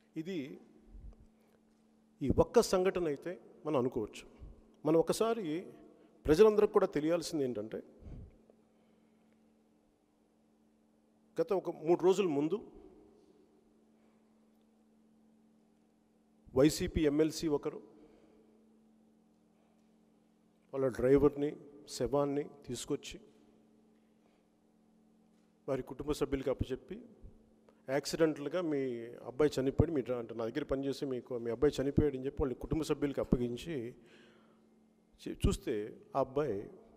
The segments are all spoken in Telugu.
ఇది ఈ ఒక్క సంఘటన అయితే మనం అనుకోవచ్చు మనం ఒకసారి ప్రజలందరికీ కూడా తెలియాల్సింది ఏంటంటే గత ఒక మూడు రోజుల ముందు వైసీపీ ఎమ్మెల్సీ ఒకరు వాళ్ళ డ్రైవర్ని శవాన్ని తీసుకొచ్చి వారి కుటుంబ సభ్యులకి అప్పచెప్పి యాక్సిడెంటల్గా మీ అబ్బాయి చనిపోయాడు మీ డ్రా- అంటే నా దగ్గర పనిచేసి మీకు మీ అబ్బాయి చనిపోయాడు అని చెప్పి వాళ్ళ కుటుంబ సభ్యులకి అప్పగించి చే- చూస్తే ఆ అబ్బాయి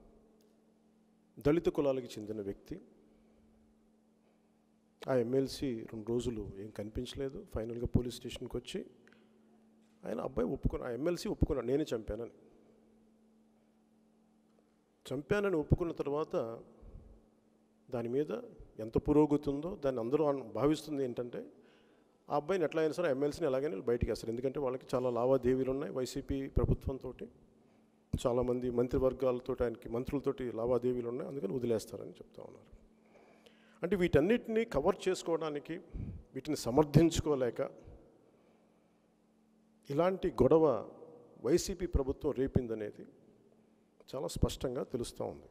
దళిత కులాలకు చెందిన వ్యక్తి ఆ ఎమ్మెల్సీ రెండు రోజులు ఏం కనిపించలేదు ఫైనల్గా పోలీస్ స్టేషన్కి వచ్చి ఆయన అబ్బాయి ఒప్పుకున్న ఆ ఎమ్మెల్సీ ఒప్పుకున్నాడు నేనే చంపానని చంపానని ఒప్పుకున్న తర్వాత దాని మీద ఎంత పురోగతి ఉందో దాన్ని అందరూ అన్- భావిస్తుంది ఏంటంటే ఆ అబ్బాయిని ఎట్లా అయినా సరే ఎమ్మెల్సీని ఎలాగైనా వీళ్ళు బయటికి వేస్తారు ఎందుకంటే వాళ్ళకి చాలా లావాదేవీలు ఉన్నాయి వైసీపీ ప్రభుత్వంతో చాలామంది మంత్రివర్గాలతో ఆయనకి మంత్రులతోటి లావాదేవీలు ఉన్నాయి అందుకని వదిలేస్తారని చెప్తా ఉన్నారు అంటే వీటన్నిటిని కవర్ చేసుకోవడానికి వీటిని సమర్థించుకోలేక ఇలాంటి గొడవ వైసీపీ ప్రభుత్వం రేపిందనేది చాలా స్పష్టంగా తెలుస్తూ ఉంది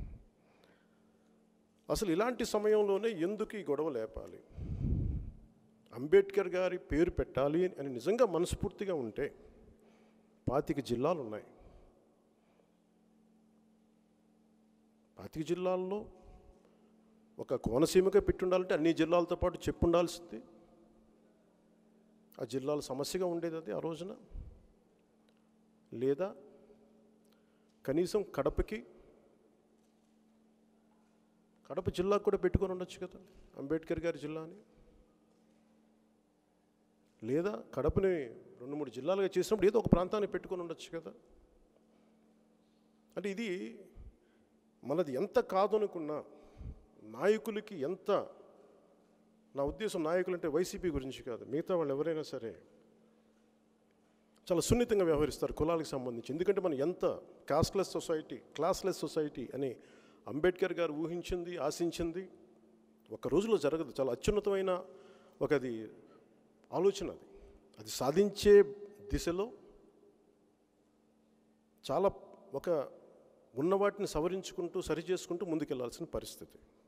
అసలు ఇలాంటి సమయంలోనే ఎందుకు ఈ గొడవ లేపాలి అంబేద్కర్ గారి పేరు పెట్టాలి అని నిజంగా మనస్ఫూర్తిగా ఉంటే పాతిక జిల్లాలు ఉన్నాయి పాతిక జిల్లాల్లో ఒక కోనసీమగా పెట్టుండాలంటే అన్ని జిల్లాలతో పాటు చెప్పుండాల్సింది ఆ జిల్లాల సమస్యగా ఉండేది అది ఆ రోజున లేదా కనీసం కడపకి కడప జిల్లాకు కూడా పెట్టుకొని ఉండొచ్చు కదా అంబేద్కర్ గారి జిల్లాని లేదా కడపని రెండు మూడు జిల్లాలుగా చేసినప్పుడు ఏదో ఒక ప్రాంతాన్ని పెట్టుకొని ఉండొచ్చు కదా అంటే ఇది మనది ఎంత కాదనుకున్నా నాయకులకి ఎంత నా ఉద్దేశం నాయకులు అంటే వైసీపీ గురించి కాదు మిగతా వాళ్ళు ఎవరైనా సరే చాలా సున్నితంగా వ్యవహరిస్తారు కులాలకు సంబంధించి ఎందుకంటే మనం ఎంత కాస్ట్లెస్ సొసైటీ క్లాస్లెస్ సొసైటీ అని అంబేద్కర్ గారు ఊహించింది ఆశించింది ఒక రోజులో జరగదు చాలా అత్యున్నతమైన ఒక అది ఆలోచన అది అది సాధించే దిశలో చాలా ఒక ఉన్న వాటిని సవరించుకుంటూ సరిచేసుకుంటూ ముందుకెళ్లాల్సిన పరిస్థితి